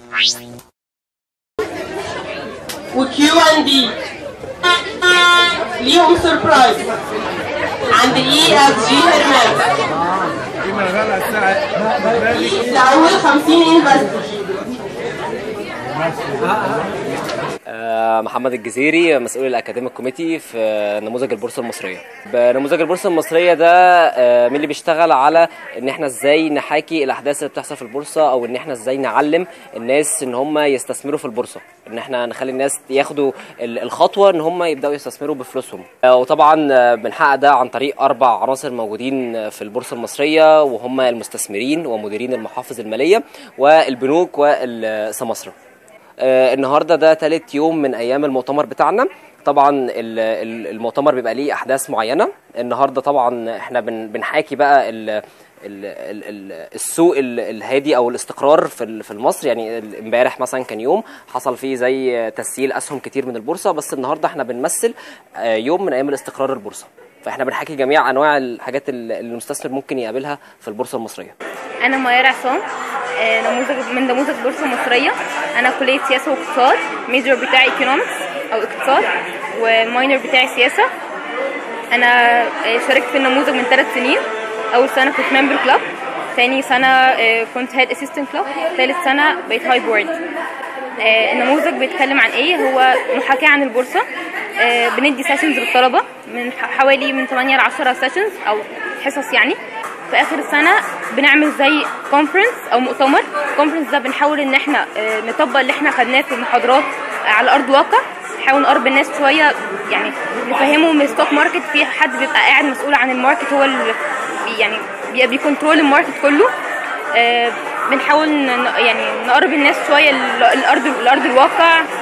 وكيو ان دي ليهم سربرايز عند اي اف جي هرمان لأول 50 انفستر آه، محمد الجزيري مسؤول الاكاديميك كوميتي في نموذج البورصه المصريه بنموذج البورصه المصريه ده آه، مين اللي بيشتغل على ان احنا ازاي نحاكي الاحداث اللي بتحصل في البورصه او ان احنا ازاي نعلم الناس ان هم يستثمروا في البورصه ان احنا نخلي الناس ياخدوا ال- الخطوه ان هم يبداوا يستثمروا بفلوسهم آه، وطبعا آه، بنحقق ده عن طريق اربع عناصر موجودين في البورصه المصريه وهم المستثمرين ومديرين المحافظ الماليه والبنوك والسماسره آه، النهارده ده ثالث يوم من ايام المؤتمر بتاعنا طبعا ال- ال- المؤتمر بيبقى ليه احداث معينه النهارده طبعا احنا بن- بنحاكي بقى ال ال ال ال السوق ال- الهادي او الاستقرار في ال- في مصر يعني ال- امبارح مثلا كان يوم حصل فيه زي تسييل اسهم كتير من البورصه بس النهارده احنا بنمثل آه، يوم من ايام الاستقرار البورصه فاحنا بنحكي جميع انواع الحاجات اللي المستثمر ممكن يقابلها في البورصه المصريه انا ميار عصام آه، نموذج من نموذج بورصه مصريه انا كليه سياسه واقتصاد ميجر بتاعي ايكونومكس او اقتصاد والماينر بتاعي سياسه انا آه، شاركت في النموذج من ثلاث سنين اول سنه كنت ممبر كلاب تاني سنه آه، كنت هيد اسيستنت كلاب ثالث سنه بقيت هاي بورد آه، النموذج بيتكلم عن ايه هو محاكاة عن البورصة آه، بندي سيشنز للطلبة من ح- حوالي من 8 ل 10 سيشنز او حصص يعني في اخر السنة بنعمل زي كونفرنس او مؤتمر الكونفرنس ده بنحاول ان احنا آه، نطبق اللي احنا خدناه في المحاضرات على ارض الواقع نحاول نقرب الناس شوية يعني نفهمهم من الستوك ماركت في حد بيبقى قاعد مسؤول عن الماركت هو اللي بي- يعني بي- بيكنترول الماركت كله آه، بنحاول ن- يعني نقرب الناس شويه ل- الارض الارض الواقع